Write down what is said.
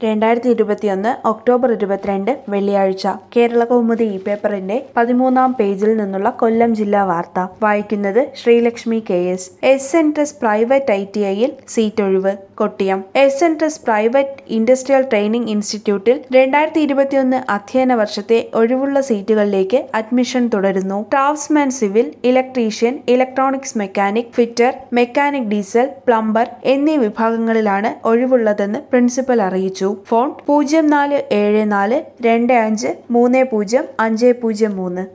രണ്ടായിരത്തി ഇരുപത്തിയൊന്ന് ഒക്ടോബർ ഇരുപത്തിരണ്ട് വെള്ളിയാഴ്ച കേരള കൗമുദി ഈ പേപ്പറിന്റെ പതിമൂന്നാം പേജിൽ നിന്നുള്ള കൊല്ലം ജില്ലാ വാർത്ത വായിക്കുന്നത് Sreelakshmi K S S N trust private I T ഐയിൽ സീറ്റ് ഒഴിവ് Kottiyam S N trust private industrial training ഇൻസ്റ്റിറ്റ്യൂട്ടിൽ രണ്ടായിരത്തി ഇരുപത്തിയൊന്ന് അധ്യയന വർഷത്തെ ഒഴിവുള്ള സീറ്റുകളിലേക്ക് അഡ്മിഷൻ തുടരുന്നു craftsman civil electrician electronics mechanic fitter mechanic diesel plumber എന്നീ വിഭാഗങ്ങളിലാണ് ഒഴിവുള്ളതെന്ന് പ്രിൻസിപ്പൽ അറിയിച്ചു ഫോൺ പൂജ്യം നാല് ഏഴ് നാല് രണ്ട് അഞ്ച് മൂന്ന് പൂജ്യം അഞ്ച് പൂജ്യം മൂന്ന്